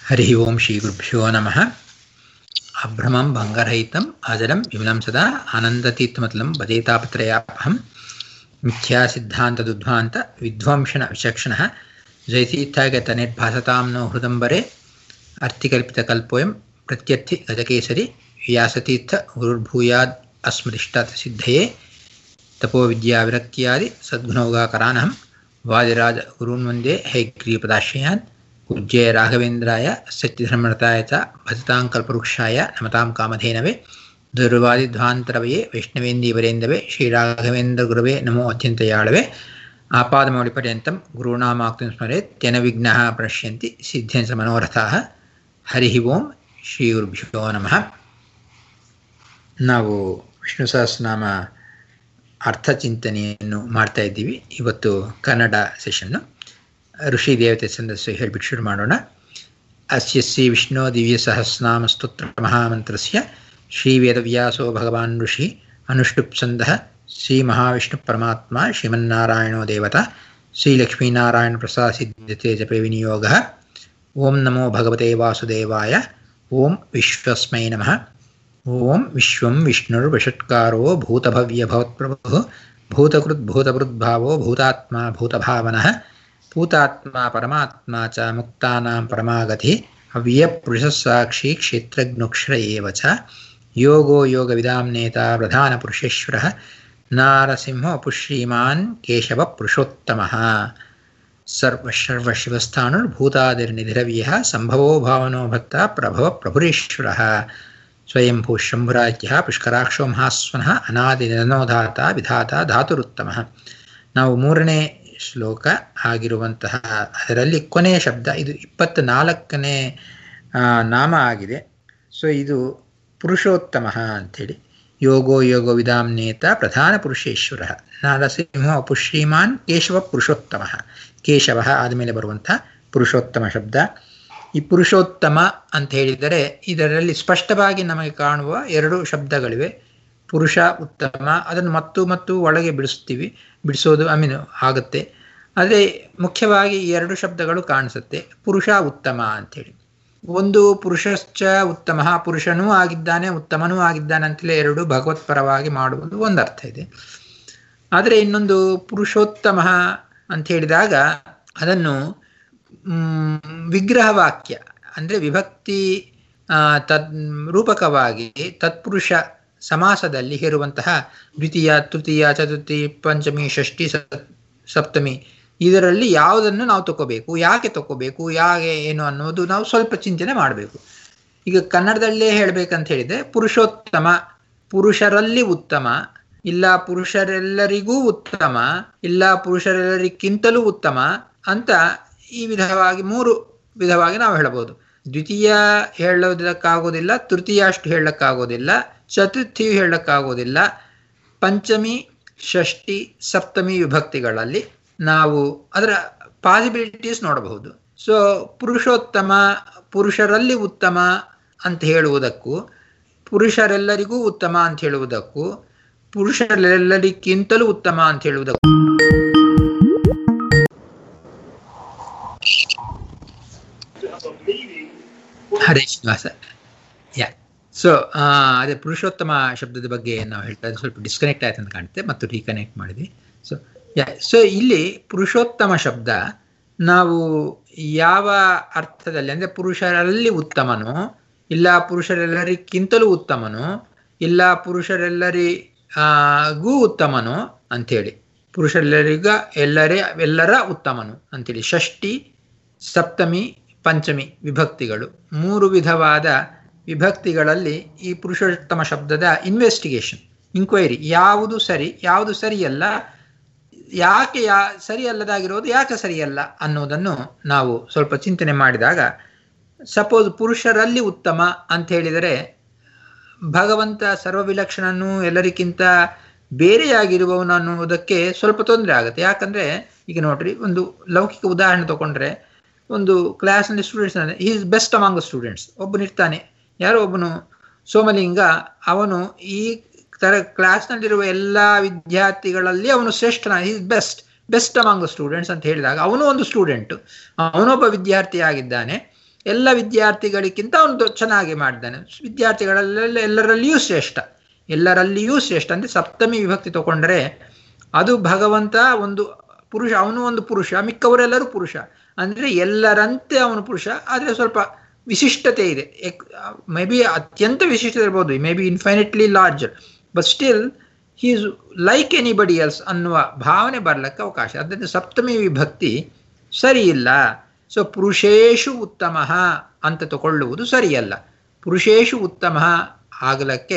हरिः ओं श्रीगुरुभ्यो नमः अभ्रमं भङ्गरहितम् अजरं विमलं सदा आनन्दतीर्थमतलं भजेतापत्रयापहं मिथ्यासिद्धान्तदुद्ध्वान्त विध्वंसनविचक्षणः जयतीर्थागतनिर्भासतां नो हृदम्बरे अर्थिकल्पितकल्पोऽयं प्रत्यर्थि गजकेसरि व्यासतीर्थ गुरुर्भूयाद् अस्मदिष्टातसिद्धये तपोविद्याविरक्त्यादि सद्गुणौगाकरानहं वादिराज गुरून् वन्दे हैग्रीपदाश्रयान् पूज्याय राघवेन्द्राय सत्यधर्मरताय च भजतां कल्पवृक्षाय नमतां कामधेनवे ದುರ್ವಾದಿಧ್ವಾಂತರವೇ ವೈಷ್ಣವೇಂದೀವರೇಂದವೇ ಶ್ರೀರಾಘವೇಂದ್ರಗುರವೇ ನಮೋ ಅತ್ಯಂತಯಾಳವೇ ಆಪಾದಮೌಳಿಪರ್ಯಂతం ಗುರುಣಾಮಾಕ್ತಿಂ ಸ್ಮರೇತ್ ತೆನ ವಿಘ್ನಃ ಪ್ರಣಶ್ಯಂತಿ ಸಿದ್ಧ್ಯಂಸ ಮನೋರಥಾಃ ಹರಿ ಓಂ ಶ್ರೀ ಗುರುಭ್ಯೋ ನಮಃ ನಾವು ವಿಷ್ಣು ಸಹಸ್ರನಾಮ ಅರ್ಥಚಿಂತನೆಯನ್ನು ಮಾಡ್ತಾ ಇದ್ದೀವಿ ಇವತ್ತು ಕನ್ನಡ ಸೆಷನ್ನು ಋಷಿ ದೇವತೆ ಛಂದಸ್ಸು ಹೇಳಿಬಿಟ್ಟು ಶುರು ಮಾಡೋಣ ಅಸ್ಯ ಶ್ರೀ ವಿಷ್ಣು ದಿವ್ಯ ಸಹಸ್ರನಾಮ ಸ್ತೋತ್ರ ಮಹಾಮಂತ್ರಸ್ಯ ಶ್ರೀ ವೇದವ್ಯಾಸೋ ಭಗವಾನ್ ಋಷಿ ಅನುಷ್ಠುಪ್ ಛಂದಃ ಶ್ರೀ ಮಹಾವಿಷ್ಣು ಪರಮಾತ್ಮ ಶ್ರೀಮನ್ನಾರಾಯಣೋ ದೇವತಾ ಶ್ರೀಲಕ್ಷ್ಮೀನಾರಾಯಣ ಪ್ರಸಾದ ಸಿದ್ಧತೆ ಜಪೆ ವಿನಿಯೋಗ ಓಂ ನಮೋ ಭಗವತೆ ವಾಸುದೇವಾಯ ಓಂ ವಿಶ್ವಸ್ಮೈ ನಮಃ ಓಂ ವಿಶ್ವಂ ವಿಷ್ಣುರ್ವಷಟ್ಕಾರೋ ಭೂತಭವ್ಯಭವತ್ಪ್ರಭು ಭೂತಕೃದ್ಭೂತಭೃದ್ಭಾವೋ ಭೂತಾತ್ಮ ಭೂತಭಾವನಃ ಭೂತಾತ್ಮ ಪರಮಾತ್ಮ ಚ ಮುಕ್ತಾನಾಂ ಪರಮಾಗತಿ ಅವ್ಯಪುರುಷಸ್ಸಾಕ್ಷಿ ಕ್ಷೇತ್ರಜ್ಞುಕ್ಷರ ಏವ ಚ ಯೋಗೋ ಯೋಗವಿದಾಂ ನೇತಾ ಪ್ರಧಾನಪುರುಷೇಶ್ವರः ನಾರಸಿಂಹಪುಶ್ರೀಮಾನ್ ಕೇಶವ ಪುರುಷೋತ್ತಮಃ ಸರ್ವಶರ್ವಶಿವಸ್ಥಾಣುರ್ಭೂತಾದಿರ್ನಿಧಿರವ್ಯಃ ಸಂಭವೋ ಭಾವನೋ ಭಕ್ತ ಪ್ರಭವ ಪ್ರಭುರೇಶ್ವರः ಸ್ವಯಂಭೂ ಶಂಭುರಾಜ್ಯ ಪುಷ್ಕರಾಕ್ಷೋ ಮಹಾಸ್ವನಃ ಅನಾದಿನೋಧಾತ ವಿಧಾತ ಧಾತುರುತ್ತಮಃ ನಾವು ಮೂರನೇ ಶ್ಲೋಕ ಆಗಿರುವಂತಹ ಅದರಲ್ಲಿ ಕೊನೆಯ ಶಬ್ದ ಇದು ಇಪ್ಪತ್ತ ನಾಲ್ಕನೇ ನಾಮ ಆಗಿದೆ ಸೊ ಇದು ಪುರುಷೋತ್ತಮ ಅಂಥೇಳಿ ಯೋಗೋ ಯೋಗೋ ವಿಧಾಂ ನೇತ ಪ್ರಧಾನ ಪುರುಷೇಶ್ವರ ನರಸಿಂಹ ಪುಶ್ರೀಮಾನ್ ಕೇಶವ ಪುರುಷೋತ್ತಮ ಕೇಶವ ಆದಮೇಲೆ ಬರುವಂಥ ಪುರುಷೋತ್ತಮ ಶಬ್ದ ಈ ಪುರುಷೋತ್ತಮ ಅಂತ ಹೇಳಿದರೆ ಇದರಲ್ಲಿ ಸ್ಪಷ್ಟವಾಗಿ ನಮಗೆ ಕಾಣುವ ಎರಡು ಶಬ್ದಗಳಿವೆ ಪುರುಷ ಉತ್ತಮ ಅದನ್ನು ಮತ್ತು ಮತ್ತು ಒಳಗೆ ಬಿಡಿಸ್ತೀವಿ ಬಿಡಿಸೋದು ಐ ಮೀನ್ ಆಗುತ್ತೆ ಆದರೆ ಮುಖ್ಯವಾಗಿ ಈ ಎರಡು ಶಬ್ದಗಳು ಕಾಣಿಸುತ್ತೆ ಪುರುಷ ಉತ್ತಮ ಅಂಥೇಳಿ ಒಂದು ಪುರುಷಶ್ಚ ಉತ್ತಮ ಪುರುಷನೂ ಆಗಿದ್ದಾನೆ ಉತ್ತಮನೂ ಆಗಿದ್ದಾನೆ ಅಂತಲೇ ಎರಡು ಭಗವತ್ ಪರವಾಗಿ ಮಾಡುವುದು ಒಂದು ಅರ್ಥ ಇದೆ ಆದರೆ ಇನ್ನೊಂದು ಪುರುಷೋತ್ತಮ ಅಂತ ಹೇಳಿದಾಗ ಅದನ್ನು ವಿಗ್ರಹವಾಕ್ಯ ಅಂದರೆ ವಿಭಕ್ತಿ ತದ್ ರೂಪಕವಾಗಿ ತತ್ಪುರುಷ ಸಮಾಸದಲ್ಲಿ ಹೇರುವಂತಹ ದ್ವಿತೀಯ ತೃತೀಯ ಚತುರ್ಥಿ ಪಂಚಮಿ ಷಷ್ಠಿ ಸಪ್ತಮಿ ಇದರಲ್ಲಿ ಯಾವುದನ್ನು ನಾವು ತಗೋಬೇಕು ಯಾಕೆ ತಗೋಬೇಕು ಯಾಕೆ ಏನು ಅನ್ನೋದು ನಾವು ಸ್ವಲ್ಪ ಚಿಂತನೆ ಮಾಡಬೇಕು ಈಗ ಕನ್ನಡದಲ್ಲೇ ಹೇಳಬೇಕಂತ ಹೇಳಿದ್ರೆ ಪುರುಷೋತ್ತಮ ಪುರುಷರಲ್ಲಿ ಉತ್ತಮ ಇಲ್ಲ ಪುರುಷರೆಲ್ಲರಿಗೂ ಉತ್ತಮ ಇಲ್ಲ ಪುರುಷರೆಲ್ಲರಿಗಿಂತಲೂ ಉತ್ತಮ ಅಂತ ಈ ವಿಧವಾಗಿ ಮೂರು ವಿಧವಾಗಿ ನಾವು ಹೇಳಬಹುದು ದ್ವಿತೀಯ ಹೇಳೋದಕ್ಕಾಗೋದಿಲ್ಲ ತೃತೀಯ ಅಷ್ಟು ಹೇಳಕ್ಕಾಗೋದಿಲ್ಲ ಚತುರ್ಥಿಯು ಹೇಳಕ್ಕಾಗೋದಿಲ್ಲ ಪಂಚಮಿ ಷಷ್ಠಿ ಸಪ್ತಮಿ ವಿಭಕ್ತಿಗಳಲ್ಲಿ ನಾವು ಅದರ ಪಾಸಿಬಿಲಿಟೀಸ್ ನೋಡಬಹುದು ಸೊ ಪುರುಷೋತ್ತಮ ಪುರುಷರಲ್ಲಿ ಉತ್ತಮ ಅಂತ ಹೇಳುವುದಕ್ಕೂ ಪುರುಷರೆಲ್ಲರಿಗೂ ಉತ್ತಮ ಅಂತ ಹೇಳುವುದಕ್ಕೂ ಪುರುಷರೆಲ್ಲರಿಗಿಂತಲೂ ಉತ್ತಮ ಅಂತ ಹೇಳುವುದಕ್ಕೂ ಹರೇ ಶ್ರೀನಿವಾಸ ಯಾ ಸೊ ಅದೇ ಪುರುಷೋತ್ತಮ ಶಬ್ದದ ಬಗ್ಗೆ ನಾವು ಹೇಳ್ತಾ ಇದ್ದೀವಿ ಸ್ವಲ್ಪ ಡಿಸ್ಕನೆಕ್ಟ್ ಆಯ್ತು ಅಂತ ಕಾಣುತ್ತೆ ಮತ್ತು ರೀಕನೆಕ್ಟ್ ಮಾಡಿದ್ವಿ ಸೊ ಯಾ ಸೊ ಇಲ್ಲಿ ಪುರುಷೋತ್ತಮ ಶಬ್ದ ನಾವು ಯಾವ ಅರ್ಥದಲ್ಲಿ ಅಂದರೆ ಪುರುಷರಲ್ಲಿ ಉತ್ತಮನು ಇಲ್ಲ ಪುರುಷರೆಲ್ಲರಿಗಿಂತಲೂ ಉತ್ತಮನು ಇಲ್ಲ ಪುರುಷರೆಲ್ಲರಿಗೂ ಉತ್ತಮನು ಅಂಥೇಳಿ ಪುರುಷರೆಲ್ಲರಿಗ ಎಲ್ಲರೇ ಎಲ್ಲರ ಉತ್ತಮನು ಅಂಥೇಳಿ ಷಷ್ಠಿ ಸಪ್ತಮಿ ಪಂಚಮಿ ವಿಭಕ್ತಿಗಳು ಮೂರು ವಿಧವಾದ ವಿಭಕ್ತಿಗಳಲ್ಲಿ ಈ ಪುರುಷೋತ್ತಮ ಶಬ್ದದ ಇನ್ವೆಸ್ಟಿಗೇಷನ್ ಇಂಕ್ವೈರಿ ಯಾವುದು ಸರಿ ಯಾವುದು ಸರಿಯಲ್ಲ ಯಾಕೆ ಯಾ ಸರಿಯಲ್ಲದಾಗಿರೋದು ಯಾಕೆ ಸರಿಯಲ್ಲ ಅನ್ನೋದನ್ನು ನಾವು ಸ್ವಲ್ಪ ಚಿಂತನೆ ಮಾಡಿದಾಗ ಸಪೋಸ್ ಪುರುಷರಲ್ಲಿ ಉತ್ತಮ ಅಂತ ಹೇಳಿದರೆ ಭಗವಂತ ಸರ್ವವಿಲಕ್ಷಣನು ಎಲ್ಲರಿಗಿಂತ ಬೇರೆಯಾಗಿರುವವನು ಅನ್ನುವುದಕ್ಕೆ ಸ್ವಲ್ಪ ತೊಂದರೆ ಆಗುತ್ತೆ ಯಾಕಂದರೆ ಈಗ ನೋಡ್ರಿ ಒಂದು ಲೌಕಿಕ ಉದಾಹರಣೆ ತಗೊಂಡ್ರೆ ಒಂದು ಕ್ಲಾಸ್ನಲ್ಲಿ students is best among the students ಒಬ್ಬನಿರ್ತಾನೆ ಯಾರೋ ಒಬ್ಬನು ಸೋಮಲಿಂಗ ಅವನು ಈ ತರ ಕ್ಲಾಸ್ನಲ್ಲಿರುವ ಎಲ್ಲ ವಿದ್ಯಾರ್ಥಿಗಳಲ್ಲಿ ಅವನು ಶ್ರೇಷ್ಠನ is best best among the students ಅಂತ ಹೇಳಿದಾಗ ಅವನು ಒಂದು ಸ್ಟೂಡೆಂಟ್ ಅವನೊಬ್ಬ ವಿದ್ಯಾರ್ಥಿ ಆಗಿದ್ದಾನೆ ಎಲ್ಲ ವಿದ್ಯಾರ್ಥಿಗಳಿಗಿಂತ ಅವನು ಚೆನ್ನಾಗಿ ಮಾಡಿದ್ದಾನೆ ವಿದ್ಯಾರ್ಥಿಗಳಲ್ಲೆಲ್ಲ ಎಲ್ಲರಲ್ಲಿಯೂ ಶ್ರೇಷ್ಠ ಎಲ್ಲರಲ್ಲಿಯೂ ಶ್ರೇಷ್ಠ ಅಂದರೆ ಸಪ್ತಮಿ ವಿಭಕ್ತಿ ತಗೊಂಡ್ರೆ ಅದು ಭಗವಂತ ಒಂದು ಪುರುಷ ಅವನು ಒಂದು ಪುರುಷ ಮಿಕ್ಕವರೆಲ್ಲರೂ ಪುರುಷ ಅಂದರೆ ಎಲ್ಲರಂತೆ ಅವನು ಪುರುಷ ಆದರೆ ಸ್ವಲ್ಪ ವಿಶಿಷ್ಟತೆ ಇದೆ ಮೇ ಬಿ ಅತ್ಯಂತ ವಿಶಿಷ್ಟತೆ ಇರ್ಬೋದು may be infinitely larger but still he is like anybody else ಅನ್ನುವ ಭಾವನೆ ಬರಲಿಕ್ಕೆ ಅವಕಾಶ ಅದರಿಂದ ಸಪ್ತಮಿ ವಿಭಕ್ತಿ ಸರಿ ಇಲ್ಲ ಸೊ ಪುರುಷೇಶು ಉತ್ತಮ ಅಂತ ತಗೊಳ್ಳುವುದು ಸರಿಯಲ್ಲ ಪುರುಷೇಶು ಉತ್ತಮ ಆಗಲಕ್ಕೆ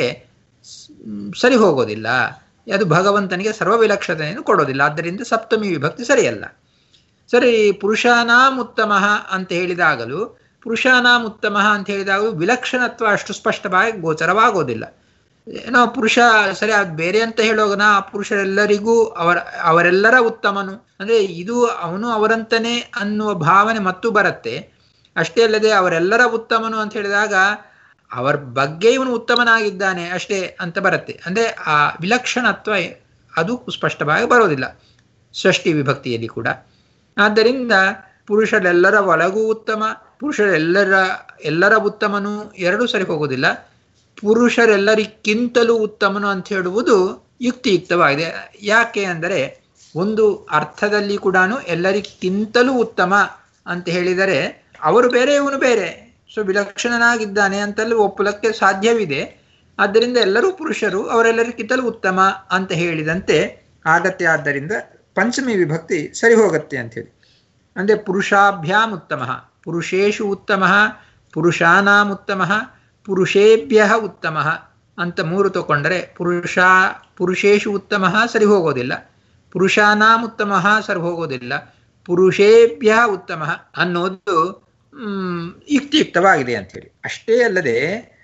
ಸರಿ ಹೋಗೋದಿಲ್ಲ ಅದು ಭಗವಂತನಿಗೆ ಸರ್ವವಿಲಕ್ಷಣೆಯನ್ನು ಕೊಡೋದಿಲ್ಲ ಆದ್ದರಿಂದ ಸಪ್ತಮಿ ವಿಭಕ್ತಿ ಸರಿಯಲ್ಲ ಸರಿ ಪುರುಷಾನಾಂ ಉತ್ತಮ ಅಂತ ಹೇಳಿದಾಗಲೂ ಪುರುಷಾನಾಂ ಉತ್ತಮ ಅಂತ ಹೇಳಿದಾಗಲೂ ವಿಲಕ್ಷಣತ್ವ ಅಷ್ಟು ಸ್ಪಷ್ಟವಾಗಿ ಗೋಚರವಾಗೋದಿಲ್ಲ ಏನೋ ಪುರುಷ ಸರಿ ಅದು ಬೇರೆ ಅಂತ ಹೇಳೋಗನ ಆ ಪುರುಷರೆಲ್ಲರಿಗೂ ಅವರ ಅವರೆಲ್ಲರ ಉತ್ತಮನು ಅಂದರೆ ಇದು ಅವನು ಅವರಂತನೇ ಅನ್ನುವ ಭಾವನೆ ಮತ್ತು ಬರುತ್ತೆ ಅಷ್ಟೇ ಅಲ್ಲದೆ ಅವರೆಲ್ಲರ ಉತ್ತಮನು ಅಂತ ಹೇಳಿದಾಗ ಅವರ ಬಗ್ಗೆ ಇವನು ಉತ್ತಮನಾಗಿದ್ದಾನೆ ಅಷ್ಟೇ ಅಂತ ಬರುತ್ತೆ ಅಂದರೆ ಆ ವಿಲಕ್ಷಣತ್ವ ಅದು ಸ್ಪಷ್ಟವಾಗಿ ಬರೋದಿಲ್ಲ ಷಷ್ಠಿ ವಿಭಕ್ತಿಯಲ್ಲಿ ಕೂಡ ಆದ್ದರಿಂದ ಪುರುಷರೆಲ್ಲರ ಒಳಗೂ ಉತ್ತಮ ಪುರುಷರೆಲ್ಲರ ಎಲ್ಲರ ಉತ್ತಮನು ಎರಡೂ ಸರಿ ಹೋಗೋದಿಲ್ಲ ಪುರುಷರೆಲ್ಲರಿಗಿಂತಲೂ ಉತ್ತಮನು ಅಂತ ಹೇಳುವುದು ಯುಕ್ತಿಯುಕ್ತವಾಗಿದೆ ಯಾಕೆ ಅಂದರೆ ಒಂದು ಅರ್ಥದಲ್ಲಿ ಕೂಡ ಎಲ್ಲರಿಗಿಂತಲೂ ಉತ್ತಮ ಅಂತ ಹೇಳಿದರೆ ಅವರು ಬೇರೆ ಇವನು ಬೇರೆ ಸೊ ವಿಲಕ್ಷಣನಾಗಿದ್ದಾನೆ ಅಂತಲೂ ಒಪ್ಪಲಕ್ಕೆ ಸಾಧ್ಯವಿದೆ ಆದ್ದರಿಂದ ಎಲ್ಲರೂ ಪುರುಷರು ಅವರೆಲ್ಲರಿಗಿಂತಲೂ ಉತ್ತಮ ಅಂತ ಹೇಳಿದಂತೆ ಆಗತ್ತೆ ಆದ್ದರಿಂದ ಪಂಚಮಿ ವಿಭಕ್ತಿ ಸರಿ ಹೋಗುತ್ತೆ ಅಂಥೇಳಿ ಅಂದರೆ ಪುರುಷಾಭ್ಯಾಮ್ ಉತ್ತಮ ಪುರುಷೇಶು ಉತ್ತಮ ಪುರುಷಾನಾಂ ಉತ್ತಮ ಪುರುಷೇಭ್ಯ ಉತ್ತಮ ಅಂತ ಮೂರು ತಗೊಂಡ್ರೆ ಪುರುಷ ಪುರುಷೇಶು ಉತ್ತಮ ಸರಿ ಹೋಗೋದಿಲ್ಲ ಪುರುಷಾನಾಂ ಉತ್ತಮ ಸರಿ ಹೋಗೋದಿಲ್ಲ ಪುರುಷೇಭ್ಯ ಉತ್ತಮ ಅನ್ನೋದು ಯುಕ್ತಿಯುಕ್ತವಾಗಿದೆ ಅಂಥೇಳಿ ಅಷ್ಟೇ ಅಲ್ಲದೆ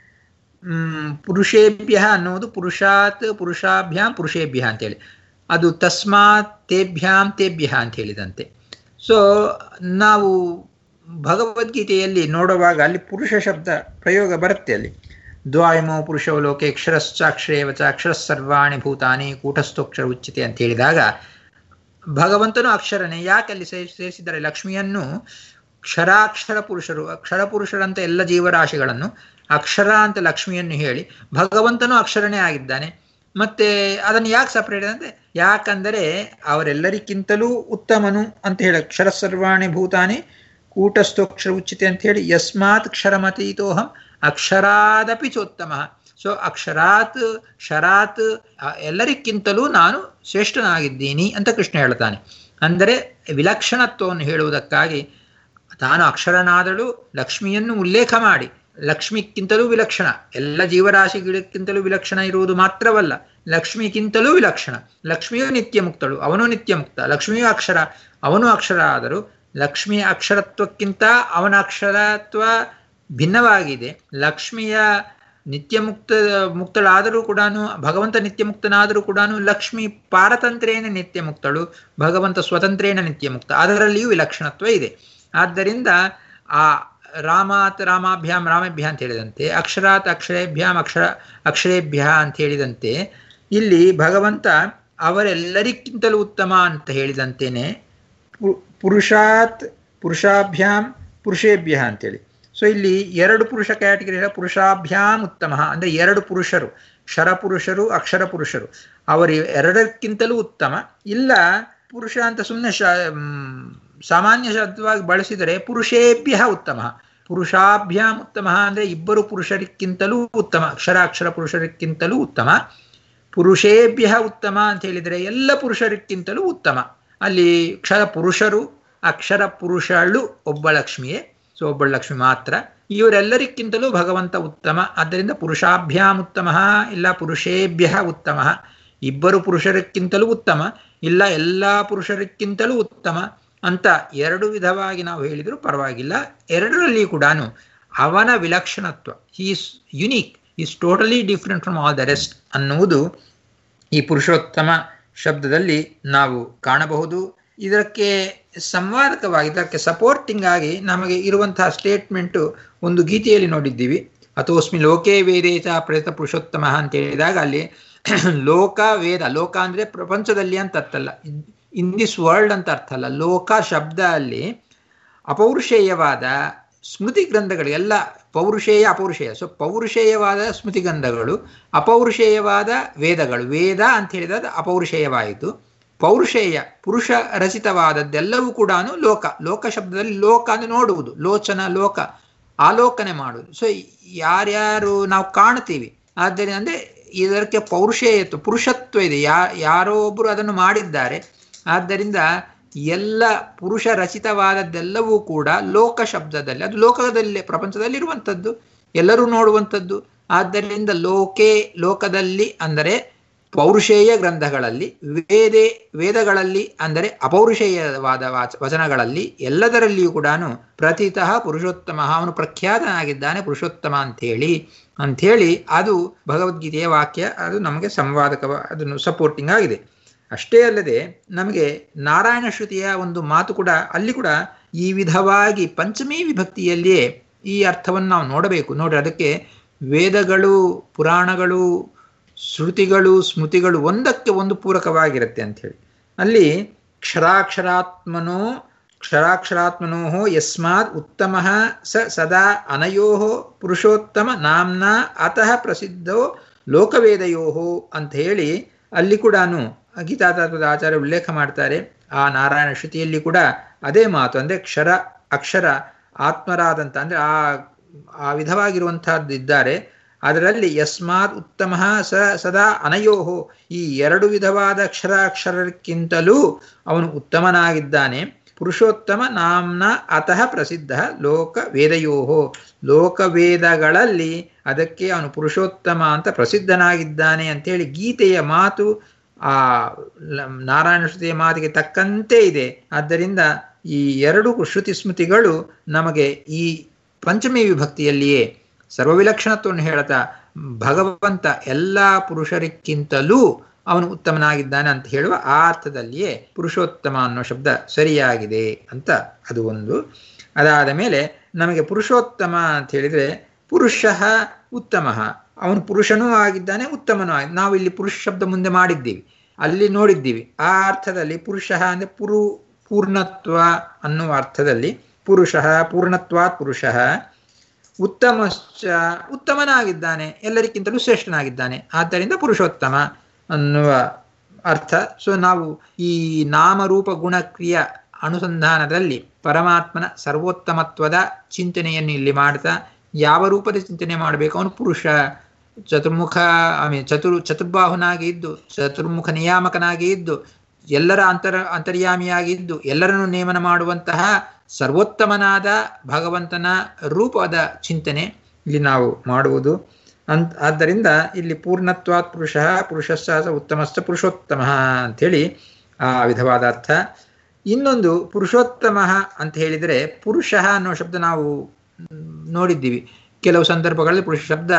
ಪುರುಷೇಭ್ಯ ಅನ್ನೋದು ಪುರುಷಾತ್ ಪುರುಷಾಭ್ಯಾಂ ಪುರುಷೇಭ್ಯ ಅಂತೇಳಿ ಅದು ತಸ್ಮಾತ್ ತೇಭ್ಯಾಂ ತೇಭ್ಯ ಅಂತ ಹೇಳಿದಂತೆ ಸೊ ನಾವು ಭಗವದ್ಗೀತೆಯಲ್ಲಿ ನೋಡುವಾಗ ಅಲ್ಲಿ ಪುರುಷ ಶಬ್ದ ಪ್ರಯೋಗ ಬರುತ್ತೆ ಅಲ್ಲಿ ದ್ವಾಯಮೋ ಪುರುಷವ ಲೋಕೆ ಅಕ್ಷರಶ್ಚಾಕ್ಷರೇವ ಚ ಅಕ್ಷರ ಸರ್ವಾಣಿ ಭೂತಾನಿ ಕೂಟಸ್ಥೋಕ್ಷರ ಉಚ್ಚಿತೆ ಅಂತ ಹೇಳಿದಾಗ ಭಗವಂತನು ಅಕ್ಷರನೇ ಯಾಕೆ ಅಲ್ಲಿ ಸೇರಿಸಿದ್ದಾರೆ ಲಕ್ಷ್ಮಿಯನ್ನು ಕ್ಷರಾಕ್ಷರ ಪುರುಷರು ಅಕ್ಷರ ಪುರುಷರಂತ ಎಲ್ಲ ಜೀವರಾಶಿಗಳನ್ನು ಅಕ್ಷರ ಅಂತ ಲಕ್ಷ್ಮಿಯನ್ನು ಹೇಳಿ ಭಗವಂತನು ಅಕ್ಷರನೇ ಆಗಿದ್ದಾನೆ ಮತ್ತೆ ಅದನ್ನು ಯಾಕೆ ಸಪ್ರೇಟ್ ಅಂದ್ರೆ ಯಾಕಂದರೆ ಅವರೆಲ್ಲರಿಗಿಂತಲೂ ಉತ್ತಮನು ಅಂತ ಹೇಳಿ ಅಕ್ಷರ ಸರ್ವಾಣಿ ಭೂತಾನಿ ಕೂಟಸ್ಥೋಕ್ಷರ ಉಚಿತೆ ಅಂತ ಹೇಳಿ ಯಸ್ಮಾತ್ ಕ್ಷರಮತೀತೋಹಂ ಅಕ್ಷರಾದಪಿ ಚೋತ್ತಮ ಸೊ ಅಕ್ಷರಾತ್ ಶರಾತ್ ಎಲ್ಲರಿಗಿಂತಲೂ ನಾನು ಶ್ರೇಷ್ಠನಾಗಿದ್ದೀನಿ ಅಂತ ಕೃಷ್ಣ ಹೇಳ್ತಾನೆ ಅಂದರೆ ವಿಲಕ್ಷಣತ್ವವನ್ನು ಹೇಳುವುದಕ್ಕಾಗಿ ತಾನು ಅಕ್ಷರನಾದಳು ಲಕ್ಷ್ಮಿಯನ್ನು ಉಲ್ಲೇಖ ಮಾಡಿ ಲಕ್ಷ್ಮಿಗಿಂತಲೂ ವಿಲಕ್ಷಣ ಎಲ್ಲ ಜೀವರಾಶಿಗಳಿಗಿಂತಲೂ ವಿಲಕ್ಷಣ ಇರುವುದು ಮಾತ್ರವಲ್ಲ ಲಕ್ಷ್ಮಿಗಿಂತಲೂ ವಿಲಕ್ಷಣ ಲಕ್ಷ್ಮಿಯು ನಿತ್ಯ ಮುಕ್ತಳು ಅವನು ನಿತ್ಯ ಮುಕ್ತ ಲಕ್ಷ್ಮಿಯು ಅಕ್ಷರ ಅವನು ಅಕ್ಷರ ಆದರೂ ಲಕ್ಷ್ಮಿಯ ಅಕ್ಷರತ್ವಕ್ಕಿಂತ ಅವನ ಅಕ್ಷರತ್ವ ಭಿನ್ನವಾಗಿದೆ ಲಕ್ಷ್ಮಿಯ ನಿತ್ಯ ಮುಕ್ತ ಮುಕ್ತಳಾದರೂ ಕೂಡ ಭಗವಂತ ನಿತ್ಯ ಮುಕ್ತನಾದರೂ ಕೂಡ ಲಕ್ಷ್ಮಿ ಪಾರತಂತ್ರೇಣ ನಿತ್ಯ ಮುಕ್ತಳು ಭಗವಂತ ಸ್ವತಂತ್ರೇಣ ನಿತ್ಯ ಮುಕ್ತ ಅದರಲ್ಲಿಯೂ ವಿಲಕ್ಷಣತ್ವ ಇದೆ ಆದ್ದರಿಂದ ಆ ರಾಮಾತ್ ರಾಮಾಭ್ಯಾಂ ರಾಮೇಭ್ಯ ಅಂತ ಹೇಳಿದಂತೆ ಅಕ್ಷರಾತ್ ಅಕ್ಷರೇಭ್ಯಾಂ ಅಕ್ಷರ ಅಕ್ಷರೇಭ್ಯ ಅಂತ ಹೇಳಿದಂತೆ ಇಲ್ಲಿ ಭಗವಂತ ಅವರೆಲ್ಲರಿಗಿಂತಲೂ ಉತ್ತಮ ಅಂತ ಹೇಳಿದಂತೆಯೇ ಪುರುಷಾತ್ ಪುರುಷಾಭ್ಯಾಂ ಪುರುಷೇಭ್ಯ ಅಂತೇಳಿ ಸೊ ಇಲ್ಲಿ ಎರಡು ಪುರುಷ ಕ್ಯಾಟಗರಿ ಪುರುಷಾಭ್ಯಾಂ ಉತ್ತಮ ಅಂದರೆ ಎರಡು ಪುರುಷರು ಕ್ಷರ ಪುರುಷರು ಅಕ್ಷರ ಪುರುಷರು ಅವರು ಎರಡಕ್ಕಿಂತಲೂ ಉತ್ತಮ ಇಲ್ಲ ಪುರುಷ ಅಂತ ಸುಮ್ಮನೆ ಶ ಸಾಮಾನ್ಯ ಶಬ್ದವಾಗಿ ಬಳಸಿದರೆ ಪುರುಷೇಭ್ಯ ಉತ್ತಮ ಪುರುಷಾಭ್ಯಾಂ ಉತ್ತಮ ಅಂದರೆ ಇಬ್ಬರು ಪುರುಷರಿಗಿಂತಲೂ ಉತ್ತಮ ಅಕ್ಷರ ಅಕ್ಷರ ಪುರುಷರಿಗಿಂತಲೂ ಉತ್ತಮ ಪುರುಷೇಭ್ಯ ಉತ್ತಮ ಅಂತ ಹೇಳಿದರೆ ಎಲ್ಲ ಪುರುಷರಿಗಿಂತಲೂ ಉತ್ತಮ ಅಲ್ಲಿ ಕ್ಷರ ಪುರುಷರು ಅಕ್ಷರ ಪುರುಷಳು ಒಬ್ಬ ಲಕ್ಷ್ಮಿಯೇ ಸೊ ಒಬ್ಬಳ ಲಕ್ಷ್ಮಿ ಮಾತ್ರ ಇವರೆಲ್ಲರಿಗಿಂತಲೂ ಭಗವಂತ ಉತ್ತಮ ಆದ್ದರಿಂದ ಪುರುಷಾಭ್ಯಾಂ ಉತ್ತಮ ಇಲ್ಲ ಪುರುಷೇಭ್ಯ ಉತ್ತಮ ಇಬ್ಬರು ಪುರುಷರಿಗಿಂತಲೂ ಉತ್ತಮ ಇಲ್ಲ ಎಲ್ಲ ಪುರುಷರಿಗಿಂತಲೂ ಉತ್ತಮ ಅಂತ ಎರಡು ವಿಧವಾಗಿ ನಾವು ಹೇಳಿದರೂ ಪರವಾಗಿಲ್ಲ ಎರಡರಲ್ಲಿ ಕೂಡ ಅವನ ವಿಲಕ್ಷಣತ್ವ is unique is totally different from all the rest ಅನ್ನುವುದು ಈ ಪುರುಷೋತ್ತಮ ಶಬ್ದದಲ್ಲಿ ನಾವು ಕಾಣಬಹುದು ಇದಕ್ಕೆ ಸಂವಾದಕವಾಗಿ ಇದಕ್ಕೆ ಸಪೋರ್ಟಿಂಗ್ ಆಗಿ ನಮಗೆ ಇರುವಂತಹ ಸ್ಟೇಟ್ಮೆಂಟು ಒಂದು ಗೀತೆಯಲ್ಲಿ ನೋಡಿದ್ದೀವಿ ಅಥೋಸ್ಮಿ ಲೋಕೇ ವೇದೇಚ ಪ್ರೇತ ಪುರುಷೋತ್ತಮ ಅಂತ ಹೇಳಿದಾಗ ಅಲ್ಲಿ ಲೋಕ ವೇದ ಲೋಕ ಅಂದರೆ ಪ್ರಪಂಚದಲ್ಲಿ ಅಂತ ಅರ್ಥ ಅಲ್ಲ ಇನ್ ದಿಸ್ ವರ್ಲ್ಡ್ ಅಂತ ಅರ್ಥ ಅಲ್ಲ ಲೋಕ ಶಬ್ದ ಅಲ್ಲಿ ಅಪೌರುಷೇಯವಾದ ಸ್ಮೃತಿ ಗ್ರಂಥಗಳು ಎಲ್ಲ ಪೌರುಷೇಯ ಅಪೌರುಷೇಯ ಸೊ ಪೌರುಷೇಯವಾದ ಸ್ಮೃತಿ ಗ್ರಂಥಗಳು ಅಪೌರುಷೇಯವಾದ ವೇದಗಳು ವೇದ ಅಂತ ಹೇಳಿದ್ರೆ ಅದು ಅಪೌರುಷೇಯವಾಯಿತು ಪೌರುಷೇಯ ಪುರುಷ ರಚಿತವಾದದ್ದೆಲ್ಲವೂ ಕೂಡ ಲೋಕ ಲೋಕ ಶಬ್ದದಲ್ಲಿ ಲೋಕ ಅಂದ್ರೆ ನೋಡುವುದು ಲೋಚನ ಲೋಕ ಆಲೋಕನೆ ಮಾಡುವುದು ಸೊ ಯಾರ್ಯಾರು ನಾವು ಕಾಣ್ತೀವಿ ಆದ್ದರಿಂದ ಅಂದ್ರೆ ಇದಕ್ಕೆ ಪೌರುಷೇಯತ್ವ ಪುರುಷತ್ವ ಇದೆ ಯಾ ಯಾರೋ ಒಬ್ಬರು ಅದನ್ನು ಮಾಡಿದ್ದಾರೆ ಆದ್ದರಿಂದ ಎಲ್ಲ ಪುರುಷ ರಚಿತವಾದದ್ದೆಲ್ಲವೂ ಕೂಡ ಲೋಕ ಶಬ್ದದಲ್ಲಿ ಅದು ಲೋಕದಲ್ಲಿ ಪ್ರಪಂಚದಲ್ಲಿ ಇರುವಂಥದ್ದು ಎಲ್ಲರೂ ನೋಡುವಂಥದ್ದು ಆದ್ದರಿಂದ ಲೋಕೆ ಲೋಕದಲ್ಲಿ ಅಂದರೆ ಪೌರುಷೇಯ ಗ್ರಂಥಗಳಲ್ಲಿ ವೇದೆ ವೇದಗಳಲ್ಲಿ ಅಂದರೆ ಅಪೌರುಷೇಯವಾದ ವಾಚ ವಚನಗಳಲ್ಲಿ ಎಲ್ಲದರಲ್ಲಿಯೂ ಕೂಡ ಪ್ರತಿತಃ ಪುರುಷೋತ್ತಮ ಅವನು ಪ್ರಖ್ಯಾತನಾಗಿದ್ದಾನೆ ಪುರುಷೋತ್ತಮ ಅಂಥೇಳಿ ಅಂಥೇಳಿ ಅದು ಭಗವದ್ಗೀತೆಯ ವಾಕ್ಯ ಅದು ನಮಗೆ ಸಂವಾದಕ ಅದನ್ನು ಸಪೋರ್ಟಿಂಗ್ ಆಗಿದೆ ಅಷ್ಟೇ ಅಲ್ಲದೆ ನಮಗೆ ನಾರಾಯಣ ಶ್ರುತಿಯ ಒಂದು ಮಾತು ಕೂಡ ಅಲ್ಲಿ ಕೂಡ ಈ ವಿಧವಾಗಿ ಪಂಚಮಿ ವಿಭಕ್ತಿಯಲ್ಲಿಯೇ ಈ ಅರ್ಥವನ್ನು ನಾವು ನೋಡಬೇಕು ನೋಡಿ ಅದಕ್ಕೆ ವೇದಗಳು ಪುರಾಣಗಳು ಶ್ರುತಿಗಳು ಸ್ಮೃತಿಗಳು ಒಂದಕ್ಕೆ ಒಂದು ಪೂರಕವಾಗಿರುತ್ತೆ ಅಂಥೇಳಿ ಅಲ್ಲಿ ಕ್ಷರಾಕ್ಷರಾತ್ಮನೋ ಕ್ಷರಾಕ್ಷರಾತ್ಮನೋ ಯಸ್ಮಾತ್ ಉತ್ತಮ ಸ ಸದಾ ಅನಯೋ ಪುರುಷೋತ್ತಮ ನಾಮ್ನ ಅತಃ ಪ್ರಸಿದ್ಧೋ ಲೋಕವೇದಯೋ ಅಂತ ಹೇಳಿ ಅಲ್ಲಿ ಕೂಡ ಗೀತಾತತ್ವದ ಆಚಾರ್ಯ ಉಲ್ಲೇಖ ಮಾಡ್ತಾರೆ ಆ ನಾರಾಯಣ ಶ್ರುತಿಯಲ್ಲಿ ಕೂಡ ಅದೇ ಮಾತು ಅಂದರೆ ಕ್ಷರ ಅಕ್ಷರ ಆತ್ಮರಾದಂಥ ಅಂದರೆ ಆ ಆ ವಿಧವಾಗಿರುವಂತಹದ್ದು ಇದ್ದಾರೆ ಅದರಲ್ಲಿ ಯಸ್ಮಾತ್ ಉತ್ತಮ ಸ ಸದಾ ಅನಯೋಹೋ ಈ ಎರಡು ವಿಧವಾದ ಅಕ್ಷರ ಅಕ್ಷರಕ್ಕಿಂತಲೂ ಅವನು ಉತ್ತಮನಾಗಿದ್ದಾನೆ ಪುರುಷೋತ್ತಮ ನಾಮ್ನ ಅತಃ ಪ್ರಸಿದ್ಧ ಲೋಕ ವೇದಯೋಹೋ ಲೋಕವೇದಗಳಲ್ಲಿ ಅದಕ್ಕೆ ಅವನು ಪುರುಷೋತ್ತಮ ಅಂತ ಪ್ರಸಿದ್ಧನಾಗಿದ್ದಾನೆ ಅಂತೇಳಿ ಗೀತೆಯ ಮಾತು ಆ ನಾರಾಯಣ ಶ್ರುತಿಯ ಮಾತಿಗೆ ತಕ್ಕಂತೆ ಇದೆ ಆದ್ದರಿಂದ ಈ ಎರಡು ಶ್ರುತಿ ಸ್ಮೃತಿಗಳು ನಮಗೆ ಈ ಪಂಚಮಿ ವಿಭಕ್ತಿಯಲ್ಲಿಯೇ ಸರ್ವವಿಲಕ್ಷಣತ್ವವನ್ನು ಹೇಳ್ತಾ ಭಗವಂತ ಎಲ್ಲ ಪುರುಷರಿಗಿಂತಲೂ ಅವನು ಉತ್ತಮನಾಗಿದ್ದಾನೆ ಅಂತ ಹೇಳುವ ಆ ಅರ್ಥದಲ್ಲಿಯೇ ಪುರುಷೋತ್ತಮ ಅನ್ನೋ ಶಬ್ದ ಸರಿಯಾಗಿದೆ ಅಂತ ಅದು ಒಂದು ಅದಾದ ಮೇಲೆ ನಮಗೆ ಪುರುಷೋತ್ತಮ ಅಂತ ಹೇಳಿದ್ರೆ ಪುರುಷ ಉತ್ತಮ ಅವನು ಪುರುಷನೂ ಆಗಿದ್ದಾನೆ ಉತ್ತಮನೂ ಆಗಿ ನಾವು ಇಲ್ಲಿ ಪುರುಷ ಶಬ್ದ ಮುಂದೆ ಮಾಡಿದ್ದೀವಿ ಅಲ್ಲಿ ನೋಡಿದ್ದೀವಿ ಆ ಅರ್ಥದಲ್ಲಿ ಪುರುಷ ಅಂದರೆ ಪುರು ಪೂರ್ಣತ್ವ ಅನ್ನುವ ಅರ್ಥದಲ್ಲಿ ಪುರುಷ ಪೂರ್ಣತ್ವಾತ್ ಪುರುಷ ಉತ್ತಮಶ್ಚ ಉತ್ತಮನಾಗಿದ್ದಾನೆ ಎಲ್ಲರಿಗಿಂತಲೂ ಶ್ರೇಷ್ಠನಾಗಿದ್ದಾನೆ ಆದ್ದರಿಂದ ಪುರುಷೋತ್ತಮ ಅನ್ನುವ ಅರ್ಥ ಸೊ ನಾವು ಈ ನಾಮರೂಪ ಗುಣಕ್ರಿಯ ಅನುಸಂಧಾನದಲ್ಲಿ ಪರಮಾತ್ಮನ ಸರ್ವೋತ್ತಮತ್ವದ ಚಿಂತನೆಯನ್ನು ಇಲ್ಲಿ ಮಾಡ್ತಾ ಯಾವ ರೂಪದ ಚಿಂತನೆ ಮಾಡಬೇಕು ಅವನು ಪುರುಷ ಚತುರ್ಮುಖ ಐ ಮೀನ್ ಚತುರ್ ಚತುರ್ಬಾಹುನಾಗಿ ಇದ್ದು ಚತುರ್ಮುಖ ನಿಯಾಮಕನಾಗಿ ಇದ್ದು ಎಲ್ಲರ ಅಂತರ ಅಂತರ್ಯಾಮಿಯಾಗಿ ಇದ್ದು ಎಲ್ಲರನ್ನು ನೇಮನ ಮಾಡುವಂತಹ ಸರ್ವೋತ್ತಮನಾದ ಭಗವಂತನ ರೂಪದ ಚಿಂತನೆ ಇಲ್ಲಿ ನಾವು ಮಾಡುವುದು ಅಂತ ಆದ್ದರಿಂದ ಇಲ್ಲಿ ಪೂರ್ಣತ್ವಾತ್ ಪುರುಷ ಪುರುಷಶ್ಚ ಉತ್ತಮಶ್ಚ ಪುರುಷೋತ್ತಮ ಅಂಥೇಳಿ ಆ ವಿಧವಾದ ಅರ್ಥ ಇನ್ನೊಂದು ಪುರುಷೋತ್ತಮ ಅಂತ ಹೇಳಿದರೆ ಪುರುಷ ಅನ್ನೋ ಶಬ್ದ ನಾವು ನೋಡಿದ್ದೀವಿ ಕೆಲವು ಸಂದರ್ಭಗಳಲ್ಲಿ ಪುರುಷ ಶಬ್ದ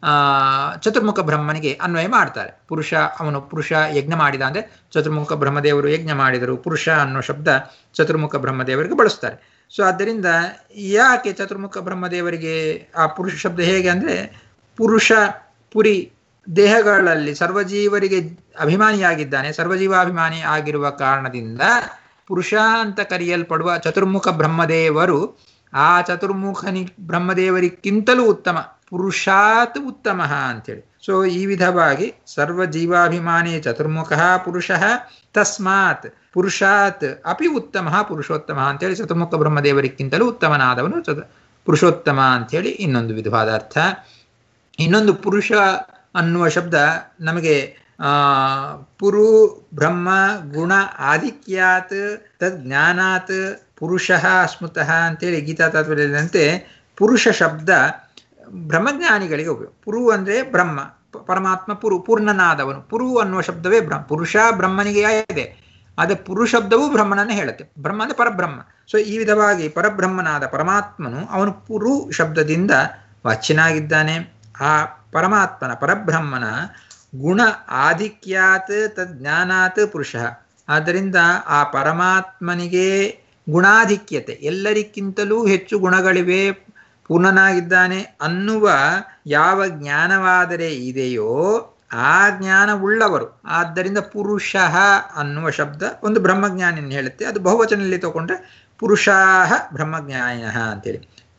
ಚತುರ್ಮುಖ ಬ್ರಹ್ಮನಿಗೆ ಅನ್ವಯ ಮಾಡ್ತಾರೆ ಪುರುಷ ಅವನು ಪುರುಷ ಯಜ್ಞ ಮಾಡಿದ ಅಂದರೆ ಚತುರ್ಮುಖ ಬ್ರಹ್ಮದೇವರು ಯಜ್ಞ ಮಾಡಿದರು ಪುರುಷ ಅನ್ನೋ ಶಬ್ದ ಚತುರ್ಮುಖ ಬ್ರಹ್ಮದೇವರಿಗೆ ಬಳಸ್ತಾರೆ ಸೊ ಆದ್ದರಿಂದ ಯಾಕೆ ಚತುರ್ಮುಖ ಬ್ರಹ್ಮದೇವರಿಗೆ ಆ ಪುರುಷ ಶಬ್ದ ಹೇಗೆ ಅಂದರೆ ಪುರುಷ ಪುರಿ ದೇಹಗಳಲ್ಲಿ ಸರ್ವಜೀವರಿಗೆ ಅಭಿಮಾನಿಯಾಗಿದ್ದಾನೆ ಸರ್ವಜೀವಾಭಿಮಾನಿ ಆಗಿರುವ ಕಾರಣದಿಂದ ಪುರುಷ ಅಂತ ಕರೆಯಲ್ಪಡುವ ಚತುರ್ಮುಖ ಬ್ರಹ್ಮದೇವರು ಆ ಚತುರ್ಮುಖನಿ ಬ್ರಹ್ಮದೇವರಿಗಿಂತಲೂ ಉತ್ತಮ ಪುರುಷಾತ್ ಉತ್ತಮ ಅಂತೇಳಿ ಸೊ ಈ ವಿಧವಾಗಿ ಸರ್ವ ಜೀವಾಭಿಮಾನಿ ಚತುರ್ಮುಖ ಪುರುಷ ತಸ್ಮಾತ್ ಪುರುಷಾತ್ ಅಪಿ ಉತ್ತಮ ಪುರುಷೋತ್ತಮ ಅಂತೇಳಿ ಚತುರ್ಮುಖ ಬ್ರಹ್ಮದೇವರಿಗಿಂತಲೂ ಉತ್ತಮನಾದವನು ಚತು ಪುರುಷೋತ್ತಮ ಅಂಥೇಳಿ ಇನ್ನೊಂದು ವಿಧವಾದ ಅರ್ಥ ಇನ್ನೊಂದು ಪುರುಷ ಅನ್ನುವ ಶಬ್ದ ನಮಗೆ ಆ ಪುರು ಬ್ರಹ್ಮ ಗುಣ ಆಧಿಕ್ಯಾತ್ ತದ್ ಜ್ಞಾನಾತ್ ಪುರುಷ ಸ್ಮೃತಃ ಅಂತೇಳಿ ಗೀತಾ ತಾತ್ಪರ್ಯದಂತೆ ಪುರುಷ ಶಬ್ದ ಬ್ರಹ್ಮಜ್ಞಾನಿಗಳಿಗೆ ಉಪಯೋಗ ಪುರು ಅಂದರೆ ಬ್ರಹ್ಮ ಪರಮಾತ್ಮ ಪುರು ಪೂರ್ಣನಾದವನು ಪುರು ಅನ್ನುವ ಶಬ್ದವೇ ಬ್ರಹ್ಮ ಪುರುಷ ಬ್ರಹ್ಮನಿಗೆ ಇದೆ ಆದರೆ ಪುರು ಶಬ್ದವೂ ಬ್ರಹ್ಮನನ್ನೇ ಹೇಳುತ್ತೆ ಬ್ರಹ್ಮ ಅಂದರೆ ಪರಬ್ರಹ್ಮ ಸೊ ಈ ವಿಧವಾಗಿ ಪರಬ್ರಹ್ಮನಾದ ಪರಮಾತ್ಮನು ಅವನು ಪುರು ಶಬ್ದದಿಂದ ವಾಚ್ಯನಾಗಿದ್ದಾನೆ ಆ ಪರಮಾತ್ಮನ ಪರಬ್ರಹ್ಮನ ಗುಣ ಆಧಿಕ್ಯಾತ್ ತದ್ ಜ್ಞಾನಾತ್ ಪುರುಷ ಆದ್ದರಿಂದ ಆ ಪರಮಾತ್ಮನಿಗೆ ಗುಣಾಧಿಕ್ಯತೆ ಎಲ್ಲರಿಗಿಂತಲೂ ಹೆಚ್ಚು ಗುಣಗಳಿವೆ ಪೂರ್ಣನಾಗಿದ್ದಾನೆ ಅನ್ನುವ ಯಾವ ಜ್ಞಾನವಾದರೆ ಇದೆಯೋ ಆ ಜ್ಞಾನವುಳ್ಳವರು ಆದ್ದರಿಂದ ಪುರುಷ ಅನ್ನುವ ಶಬ್ದ ಒಂದು ಬ್ರಹ್ಮಜ್ಞಾನಿಯನ್ನು ಹೇಳುತ್ತೆ ಅದು ಬಹುವಚನಲ್ಲಿ ತಗೊಂಡ್ರೆ ಪುರುಷಾಹ ಬ್ರಹ್ಮಜ್ಞಾನಿನ ಅಂತೇಳಿ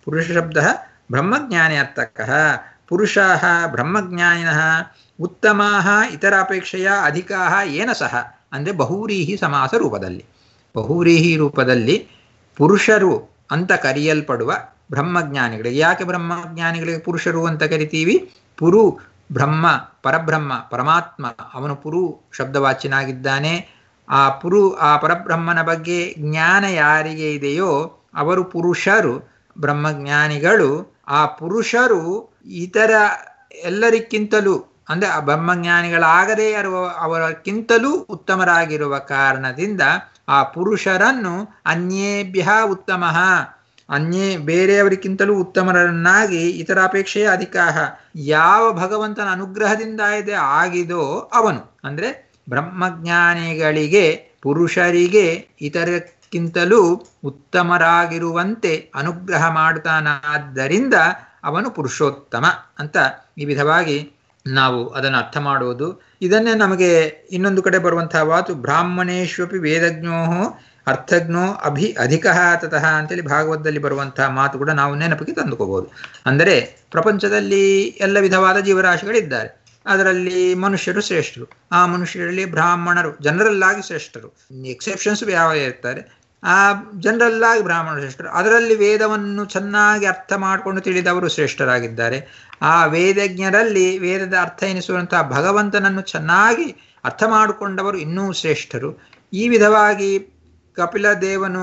पुरुषशब्दः ब्रह्मज्ञाने अर्थकः पुरुषाः ब्रह्मज्ञानिनः ಉತ್ತಮಾಹ ಇತರ ಅಪೇಕ್ಷೆಯ ಅಧಿಕಾಹ ಏನ ಸಹ ಅಂದರೆ ಬಹುವ್ರೀಹಿ ಸಮಾಸ ರೂಪದಲ್ಲಿ ಬಹುವ್ರೀಹಿ ರೂಪದಲ್ಲಿ ಪುರುಷರು ಅಂತ ಕರೆಯಲ್ಪಡುವ ಬ್ರಹ್ಮಜ್ಞಾನಿಗಳಿಗೆ ಯಾಕೆ ಬ್ರಹ್ಮಜ್ಞಾನಿಗಳಿಗೆ ಪುರುಷರು ಅಂತ ಕರಿತೀವಿ ಪುರು ಬ್ರಹ್ಮ ಪರಬ್ರಹ್ಮ ಪರಮಾತ್ಮ ಅವನು ಪುರು ಶಬ್ದವಾಚ್ಯನಾಗಿದ್ದಾನೆ ಆ ಪುರು ಆ ಪರಬ್ರಹ್ಮನ ಬಗ್ಗೆ ಜ್ಞಾನ ಯಾರಿಗೆ ಇದೆಯೋ ಅವರು ಪುರುಷರು ಬ್ರಹ್ಮಜ್ಞಾನಿಗಳು ಆ ಪುರುಷರು ಇತರ ಎಲ್ಲರಿಗಿಂತಲೂ ಅಂದ್ರೆ ಆ ಬ್ರಹ್ಮಜ್ಞಾನಿಗಳಾಗದೇ ಇರುವ ಅವರಕ್ಕಿಂತಲೂ ಉತ್ತಮರಾಗಿರುವ ಕಾರಣದಿಂದ ಆ ಪುರುಷರನ್ನು ಅನ್ಯೇಭ್ಯ ಉತ್ತಮ ಅನ್ಯೇ ಬೇರೆಯವರಿಗಿಂತಲೂ ಉತ್ತಮರನ್ನಾಗಿ ಇತರ ಅಪೇಕ್ಷೆಯ ಅಧಿಕಾಹ ಯಾವ ಭಗವಂತನ ಅನುಗ್ರಹದಿಂದ ಇದೆ ಆಗಿದೋ ಅವನು ಅಂದ್ರೆ ಬ್ರಹ್ಮಜ್ಞಾನಿಗಳಿಗೆ ಪುರುಷರಿಗೆ ಇತರಕ್ಕಿಂತಲೂ ಉತ್ತಮರಾಗಿರುವಂತೆ ಅನುಗ್ರಹ ಮಾಡುತ್ತಾನಾದ್ದರಿಂದ ಅವನು ಪುರುಷೋತ್ತಮ ಅಂತ ಈ ವಿಧವಾಗಿ ನಾವು ಅದನ್ನು ಅರ್ಥ ಮಾಡುವುದು ಇದನ್ನೇ ನಮಗೆ ಇನ್ನೊಂದು ಕಡೆ ಬರುವಂತಹ ಮಾತು ಬ್ರಾಹ್ಮಣೇಶ್ವಪಿ ವೇದಜ್ಞೋ ಅರ್ಥಜ್ಞೋ ಅಭಿ ಅಧಿಕ ತತಃ ಅಂತೇಳಿ ಭಾಗವತದಲ್ಲಿ ಬರುವಂತಹ ಮಾತು ಕೂಡ ನಾವು ನೆನಪಿಗೆ ತಂದುಕೋಬಹುದು ಅಂದರೆ ಪ್ರಪಂಚದಲ್ಲಿ ಎಲ್ಲ ವಿಧವಾದ ಜೀವರಾಶಿಗಳಿದ್ದಾರೆ ಅದರಲ್ಲಿ ಮನುಷ್ಯರು ಶ್ರೇಷ್ಠರು ಆ ಮನುಷ್ಯರಲ್ಲಿ ಬ್ರಾಹ್ಮಣರು ಜನರಲ್ಲಾಗಿ ಶ್ರೇಷ್ಠರು ಎಕ್ಸೆಪ್ಷನ್ಸ್ ಯಾವ ಇರ್ತಾರೆ ಆ ಜನರಲ್ಲಾಗಿ ಬ್ರಾಹ್ಮಣರು ಶ್ರೇಷ್ಠರು ಅದರಲ್ಲಿ ವೇದವನ್ನು ಚೆನ್ನಾಗಿ ಅರ್ಥ ಮಾಡಿಕೊಂಡು ತಿಳಿದವರು ಶ್ರೇಷ್ಠರಾಗಿದ್ದಾರೆ ಆ ವೇದಜ್ಞರಲ್ಲಿ ವೇದದ ಅರ್ಥ ಎನಿಸುವಂತಹ ಭಗವಂತನನ್ನು ಚೆನ್ನಾಗಿ ಅರ್ಥ ಮಾಡಿಕೊಂಡವರು ಇನ್ನೂ ಶ್ರೇಷ್ಠರು ಈ ವಿಧವಾಗಿ ಕಪಿಲ ದೇವನು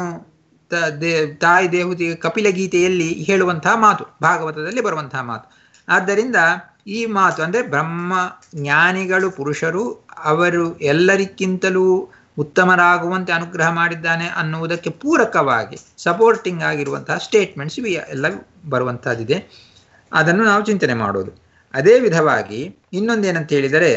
ತ ದೇ ತಾಯಿ ದೇವತಿ ಕಪಿಲ ಗೀತೆಯಲ್ಲಿ ಹೇಳುವಂತಹ ಮಾತು ಭಾಗವತದಲ್ಲಿ ಬರುವಂತಹ ಮಾತು ಆದ್ದರಿಂದ ಈ ಮಾತು ಅಂದರೆ ಬ್ರಹ್ಮ ಜ್ಞಾನಿಗಳು ಪುರುಷರು ಅವರು ಎಲ್ಲರಿಗಿಂತಲೂ ಉತ್ತಮರಾಗುವಂತೆ ಅನುಗ್ರಹ ಮಾಡಿದ್ದಾನೆ ಅನ್ನುವುದಕ್ಕೆ ಪೂರಕವಾಗಿ ಸಪೋರ್ಟಿಂಗ್ ಆಗಿರುವಂತಹ ಸ್ಟೇಟ್ಮೆಂಟ್ಸ್ ಇವೆ ಎಲ್ಲ ಬರುವಂತಹದ್ದಿದೆ ಅದನ್ನು ನಾವು ಚಿಂತನೆ ಮಾಡೋದು ಅದೇ ವಿಧವಾಗಿ ಇನ್ನೊಂದೇನಂತ ಹೇಳಿದರೆ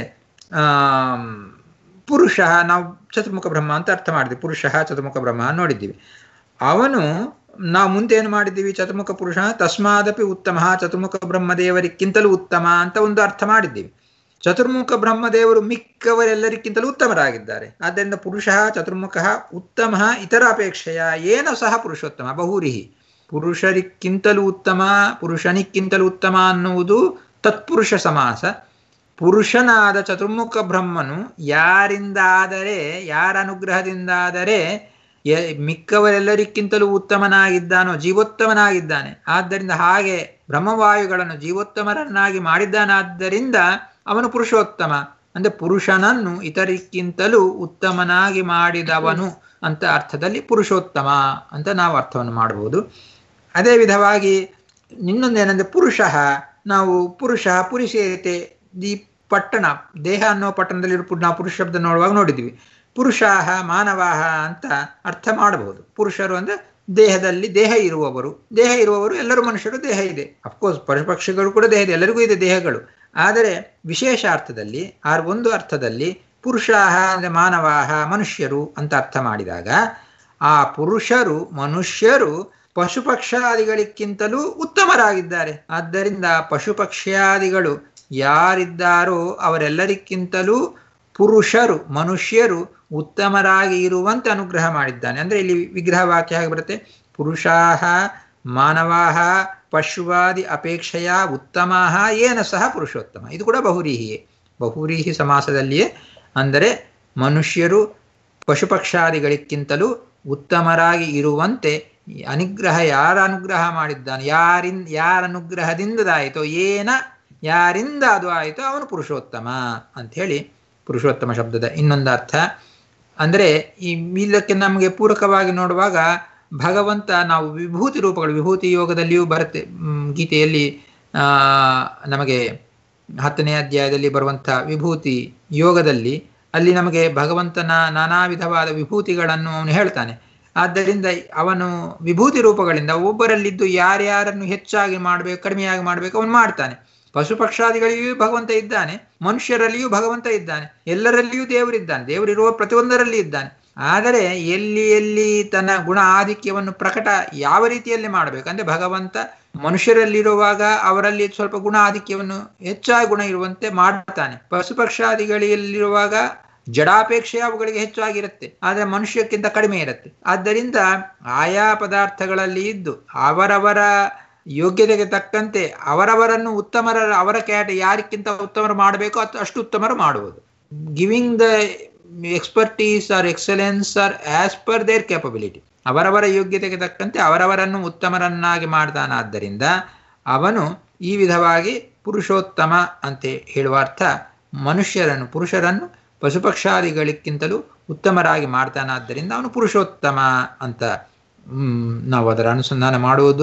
ಪುರುಷ ನಾವು ಚತುರ್ಮುಖ ಬ್ರಹ್ಮ ಅಂತ ಅರ್ಥ ಮಾಡಿದ್ವಿ ಪುರುಷ ಚತುರ್ಮುಖ ಬ್ರಹ್ಮ ನೋಡಿದ್ದೀವಿ ಅವನು ನಾವು ಮುಂದೆ ಏನು ಮಾಡಿದ್ದೀವಿ ಚತುರ್ಮುಖ ಪುರುಷ ತಸ್ಮಾದಪಿ ಉತ್ತಮ ಚತುರ್ಮುಖ ಬ್ರಹ್ಮದೇವರಿಗಿಂತಲೂ ಉತ್ತಮ ಅಂತ ಒಂದು ಅರ್ಥ ಮಾಡಿದ್ದೀವಿ ಚತುರ್ಮುಖ ಬ್ರಹ್ಮದೇವರು ಮಿಕ್ಕವರೆಲ್ಲರಿಗಿಂತಲೂ ಉತ್ತಮರಾಗಿದ್ದಾರೆ ಆದ್ದರಿಂದ ಪುರುಷ ಚತುರ್ಮುಖ ಉತ್ತಮ ಇತರ ಅಪೇಕ್ಷೆಯ ಏನೋ ಸಹ ಪುರುಷೋತ್ತಮ ಬಹುರಿಹಿ ಪುರುಷರಿಗಿಂತಲೂ ಉತ್ತಮ ಪುರುಷನಿಕ್ಕಿಂತಲೂ ಉತ್ತಮ ಅನ್ನುವುದು ತತ್ಪುರುಷ ಸಮಾಸ ಪುರುಷನಾದ ಚತುರ್ಮುಖ ಬ್ರಹ್ಮನು ಯಾರಿಂದಾದರೆ ಯಾರ ಅನುಗ್ರಹದಿಂದಾದರೆ ಮಿಕ್ಕವರೆಲ್ಲರಿಗಿಂತಲೂ ಉತ್ತಮನಾಗಿದ್ದಾನೋ ಜೀವೋತ್ತಮನಾಗಿದ್ದಾನೆ ಆದ್ದರಿಂದ ಹಾಗೆ ಬ್ರಹ್ಮವಾಯುಗಳನ್ನು ಜೀವೋತ್ತಮರನ್ನಾಗಿ ಮಾಡಿದ್ದಾನಾದ್ದರಿಂದ ಅವನು ಪುರುಷೋತ್ತಮ ಅಂದ್ರೆ ಪುರುಷನನ್ನು ಇತರಿಕ್ಕಿಂತಲೂ ಉತ್ತಮನಾಗಿ ಮಾಡಿದವನು ಅಂತ ಅರ್ಥದಲ್ಲಿ ಪುರುಷೋತ್ತಮ ಅಂತ ನಾವು ಅರ್ಥವನ್ನು ಮಾಡಬಹುದು ಅದೇ ವಿಧವಾಗಿ ಇನ್ನೊಂದೇನೆಂದ್ರೆ ಪುರುಷ ನಾವು ಪುರುಷ ಪುರುಷೇತೆ ಈ ಪಟ್ಟಣ ದೇಹ ಅನ್ನೋ ಪಟ್ಟಣದಲ್ಲಿ ನಾವು ಪುರುಷ ಶಬ್ದ ನೋಡುವಾಗ ನೋಡಿದ್ವಿ ಪುರುಷಾಹ ಮಾನವಾಹ ಅಂತ ಅರ್ಥ ಮಾಡಬಹುದು ಪುರುಷರು ಅಂದ್ರೆ ದೇಹದಲ್ಲಿ ದೇಹ ಇರುವವರು ದೇಹ ಇರುವವರು ಎಲ್ಲರೂ ಮನುಷ್ಯರು ದೇಹ ಇದೆ ಅಫ್ಕೋರ್ಸ್ ಪಶುಪಕ್ಷಿಗಳು ಕೂಡ ದೇಹ ಇದೆ ಎಲ್ಲರಿಗೂ ಇದೆ ದೇಹಗಳು ಆದರೆ ವಿಶೇಷ ಅರ್ಥದಲ್ಲಿ ಆ ಒಂದು ಅರ್ಥದಲ್ಲಿ ಪುರುಷಾಹ ಅಂದ್ರೆ ಮಾನವಾಹ ಮನುಷ್ಯರು ಅಂತ ಅರ್ಥ ಮಾಡಿದಾಗ ಆ ಪುರುಷರು ಮನುಷ್ಯರು ಪಶುಪಕ್ಷಾದಿಗಳಿಗಿಂತಲೂ ಉತ್ತಮರಾಗಿದ್ದಾರೆ ಆದ್ದರಿಂದ ಪಶುಪಕ್ಷ್ಯಾದಿಗಳು ಯಾರಿದ್ದಾರೋ ಅವರೆಲ್ಲರಿಗಿಂತಲೂ ಪುರುಷರು ಮನುಷ್ಯರು ಉತ್ತಮರಾಗಿ ಇರುವಂತೆ ಅನುಗ್ರಹ ಮಾಡಿದ್ದಾನೆ ಅಂದ್ರೆ ಇಲ್ಲಿ ವಿಗ್ರಹ ವಾಕ್ಯ ಆಗಿ ಬರುತ್ತೆ ಪುರುಷಾಹ ಮಾನವಾಹ ಪಶುವಾದಿ ಅಪೇಕ್ಷೆಯ ಉತ್ತಮ ಏನ ಸಹ ಪುರುಷೋತ್ತಮ ಇದು ಕೂಡ ಬಹುರೀಹಿಯೇ ಬಹುರೀಹಿ ಸಮಾಸದಲ್ಲಿಯೇ ಅಂದರೆ ಮನುಷ್ಯರು ಪಶುಪಕ್ಷಾದಿಗಳಿಗಿಂತಲೂ ಉತ್ತಮರಾಗಿ ಇರುವಂತೆ ಅನುಗ್ರಹ ಯಾರ ಅನುಗ್ರಹ ಮಾಡಿದ್ದಾನೆ ಯಾರಿನ್ ಯಾರ ಅನುಗ್ರಹದಿಂದದಾಯಿತೋ ಏನ ಯಾರಿಂದ ಅದು ಆಯಿತೋ ಅವನು ಪುರುಷೋತ್ತಮ ಅಂಥೇಳಿ ಪುರುಷೋತ್ತಮ ಶಬ್ದದ ಇನ್ನೊಂದು ಅರ್ಥ ಅಂದರೆ ಈ ಇದಕ್ಕೆ ನಮಗೆ ಪೂರಕವಾಗಿ ನೋಡುವಾಗ ಭಗವಂತ ನಾವು ವಿಭೂತಿ ರೂಪಗಳು ವಿಭೂತಿ ಯೋಗದಲ್ಲಿಯೂ ಬರುತ್ತೆ ಗೀತೆಯಲ್ಲಿ ಆ ನಮಗೆ ಹತ್ತನೇ ಅಧ್ಯಾಯದಲ್ಲಿ ಬರುವಂಥ ವಿಭೂತಿ ಯೋಗದಲ್ಲಿ ಅಲ್ಲಿ ನಮಗೆ ಭಗವಂತನ ನಾನಾ ವಿಧವಾದ ವಿಭೂತಿಗಳನ್ನು ಅವನು ಹೇಳ್ತಾನೆ ಆದ್ದರಿಂದ ಅವನು ವಿಭೂತಿ ರೂಪಗಳಿಂದ ಒಬ್ಬರಲ್ಲಿದ್ದು ಯಾರ್ಯಾರನ್ನು ಹೆಚ್ಚಾಗಿ ಮಾಡಬೇಕು ಕಡಿಮೆಯಾಗಿ ಮಾಡಬೇಕು ಅವನು ಮಾಡ್ತಾನೆ ಪಶು ಪಕ್ಷಾದಿಗಳಿಗೂ ಭಗವಂತ ಇದ್ದಾನೆ ಮನುಷ್ಯರಲ್ಲಿಯೂ ಭಗವಂತ ಇದ್ದಾನೆ ಎಲ್ಲರಲ್ಲಿಯೂ ದೇವರಿದ್ದಾನೆ ದೇವರಿರುವ ಪ್ರತಿಯೊಂದರಲ್ಲಿ ಇದ್ದಾನೆ ಆದರೆ ಎಲ್ಲಿ ಎಲ್ಲಿ ತನ್ನ ಗುಣ ಆಧಿಕ್ಯವನ್ನು ಪ್ರಕಟ ಯಾವ ರೀತಿಯಲ್ಲಿ ಮಾಡಬೇಕು ಅಂದ್ರೆ ಭಗವಂತ ಮನುಷ್ಯರಲ್ಲಿರುವಾಗ ಅವರಲ್ಲಿ ಸ್ವಲ್ಪ ಗುಣ ಆಧಿಕ್ಯವನ್ನು ಹೆಚ್ಚಾಗಿ ಗುಣ ಇರುವಂತೆ ಮಾಡುತ್ತಾನೆ ಪಶು ಪಕ್ಷಾದಿಗಳಲ್ಲಿರುವಾಗ ಜಡಾಪೇಕ್ಷೆ ಅವುಗಳಿಗೆ ಹೆಚ್ಚಾಗಿರುತ್ತೆ ಆದರೆ ಮನುಷ್ಯಕ್ಕಿಂತ ಕಡಿಮೆ ಇರುತ್ತೆ ಆದ್ದರಿಂದ ಆಯಾ ಪದಾರ್ಥಗಳಲ್ಲಿ ಇದ್ದು ಅವರವರ ಯೋಗ್ಯತೆಗೆ ತಕ್ಕಂತೆ ಅವರವರನ್ನು ಉತ್ತಮರ ಅವರ ಕ್ಯಾಟ ಯಾರಿಗಿಂತ ಉತ್ತಮರು ಮಾಡಬೇಕೋ ಅಷ್ಟು ಅಷ್ಟು ಉತ್ತಮರು ಮಾಡುವುದು giving the expertise or excellence or as per their capability ಅವರವರ ಯೋಗ್ಯತೆಗೆ ತಕ್ಕಂತೆ ಅವರವರನ್ನು ಉತ್ತಮರನ್ನಾಗಿ ಮಾಡ್ತಾನಾದ್ದರಿಂದ ಅವನು ಈ ವಿಧವಾಗಿ ಪುರುಷೋತ್ತಮ ಅಂತ ಹೇಳುವ ಅರ್ಥ ಮನುಷ್ಯರನ್ನು ಪುರುಷರನ್ನು ಪಶುಪಕ್ಷಾದಿಗಳಿಗಿಂತಲೂ ಉತ್ತಮರಾಗಿ ಮಾಡ್ತಾನಾದ್ದರಿಂದ ಅವನು ಪುರುಷೋತ್ತಮ ಅಂತ ನಾವು ಅದರ ಅನುಸಂಧಾನ ಮಾಡುವುದು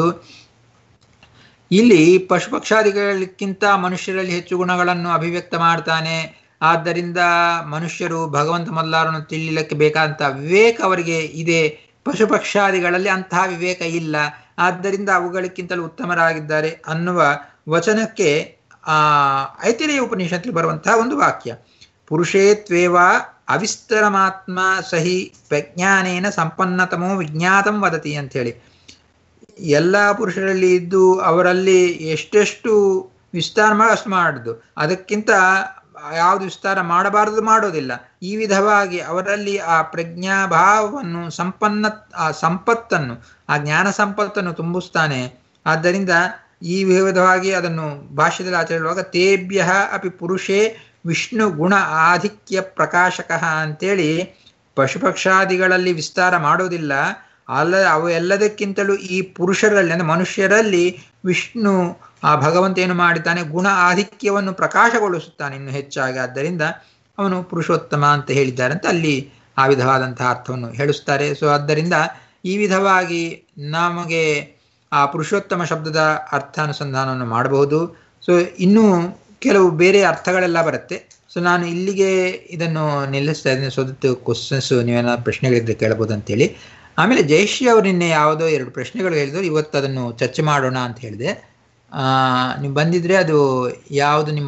ಇಲ್ಲಿ ಪಶುಪಕ್ಷಾದಿಗಳಿಗಿಂತ ಮನುಷ್ಯರಲ್ಲಿ ಹೆಚ್ಚು ಗುಣಗಳನ್ನು ಅಭಿವ್ಯಕ್ತ ಮಾಡ್ತಾನೆ ಆದ್ದರಿಂದ ಮನುಷ್ಯರು ಭಗವಂತ ಮಲ್ಲಾರನ್ನು ತಿಳಿಲಿಕ್ಕೆ ಬೇಕಾದಂಥ ವಿವೇಕ ಅವರಿಗೆ ಇದೆ ಪಶುಪಕ್ಷಾದಿಗಳಲ್ಲಿ ಅಂತಹ ವಿವೇಕ ಇಲ್ಲ ಆದ್ದರಿಂದ ಅವುಗಳಿಗಿಂತಲೂ ಉತ್ತಮರಾಗಿದ್ದಾರೆ ಅನ್ನುವ ವಚನಕ್ಕೆ ಆ ಐತಿರೇಯ ಉಪನಿಷತ್ಲಿ ಬರುವಂತಹ ಒಂದು ವಾಕ್ಯ ಪುರುಷೇ ತ್ವೇವ ಅವಿಸ್ತರಮಾತ್ಮ ಸಹಿ ಪ್ರಜ್ಞಾನೇನ ಸಂಪನ್ನತಮೋ ವಿಜ್ಞಾತಂ ವದತಿ ಅಂಥೇಳಿ ಎಲ್ಲ ಪುರುಷರಲ್ಲಿ ಇದ್ದು ಅವರಲ್ಲಿ ಎಷ್ಟೆಷ್ಟು ವಿಸ್ತಾರ ಮಾಡಿ ಅಷ್ಟು ಮಾಡುದು ಅದಕ್ಕಿಂತ ಯಾವುದು ವಿಸ್ತಾರ ಮಾಡಬಾರದು ಮಾಡೋದಿಲ್ಲ ಈ ವಿಧವಾಗಿ ಅವರಲ್ಲಿ ಆ ಪ್ರಜ್ಞಾಭಾವವನ್ನು ಸಂಪನ್ನ ಆ ಸಂಪತ್ತನ್ನು ಆ ಜ್ಞಾನ ಸಂಪತ್ತನ್ನು ತುಂಬಿಸ್ತಾನೆ ಆದ್ದರಿಂದ ಈ ವಿಧವಾಗಿ ಅದನ್ನು ಭಾಷ್ಯದಲ್ಲಿ ಆಚರಿಸುವಾಗ ತೇಭ್ಯ ಅಪಿ ಪುರುಷೇ ವಿಷ್ಣು ಗುಣ ಆಧಿಕ್ಯ ಪ್ರಕಾಶಕ ಅಂತೇಳಿ ಪಶುಪಕ್ಷಾದಿಗಳಲ್ಲಿ ವಿಸ್ತಾರ ಮಾಡೋದಿಲ್ಲ ಅಲ್ಲ ಅವು ಎಲ್ಲದಕ್ಕಿಂತಲೂ ಈ ಪುರುಷರಲ್ಲಿ ಅಂದರೆ ಮನುಷ್ಯರಲ್ಲಿ ವಿಷ್ಣು ಆ ಭಗವಂತ ಏನು ಮಾಡಿದ್ದಾನೆ ಗುಣ ಆಧಿಕ್ಯವನ್ನು ಪ್ರಕಾಶಗೊಳಿಸುತ್ತಾನೆ ಇನ್ನು ಹೆಚ್ಚಾಗಿ ಆದ್ದರಿಂದ ಅವನು ಪುರುಷೋತ್ತಮ ಅಂತ ಹೇಳಿದ್ದಾರೆ ಅಂತ ಅಲ್ಲಿ ಆ ವಿಧವಾದಂತಹ ಅರ್ಥವನ್ನು ಹೇಳಿಸ್ತಾರೆ ಸೊ ಆದ್ದರಿಂದ ಈ ವಿಧವಾಗಿ ನಮಗೆ ಆ ಪುರುಷೋತ್ತಮ ಶಬ್ದದ ಅರ್ಥಾನುಸಂಧಾನವನ್ನು ಮಾಡಬಹುದು ಸೊ ಇನ್ನೂ ಕೆಲವು ಬೇರೆ ಅರ್ಥಗಳೆಲ್ಲ ಬರುತ್ತೆ ಸೊ ನಾನು ಇಲ್ಲಿಗೆ ಇದನ್ನು ನಿಲ್ಲಿಸ್ತಾ ಇದ್ದೀನಿ ಸೊ ದಟ್ ಕ್ವಶನ್ಸ್ ನೀವೇನಾದ್ರು ಪ್ರಶ್ನೆಗಳಿದ್ರೆ ಕೇಳಬಹುದು ಅಂತೇಳಿ ಆಮೇಲೆ ಜಯಶ್ರೀ ಅವರು ನಿನ್ನೆ ಯಾವುದೋ ಎರಡು ಪ್ರಶ್ನೆಗಳು ಹೇಳಿದ್ರು ಇವತ್ತು ಅದನ್ನು ಚರ್ಚೆ ಮಾಡೋಣ ಅಂತ ಹೇಳಿದೆ ನೀವು ಬಂದಿದ್ರೆ ಅದು ಯಾವುದು ನಿಮ್ಮ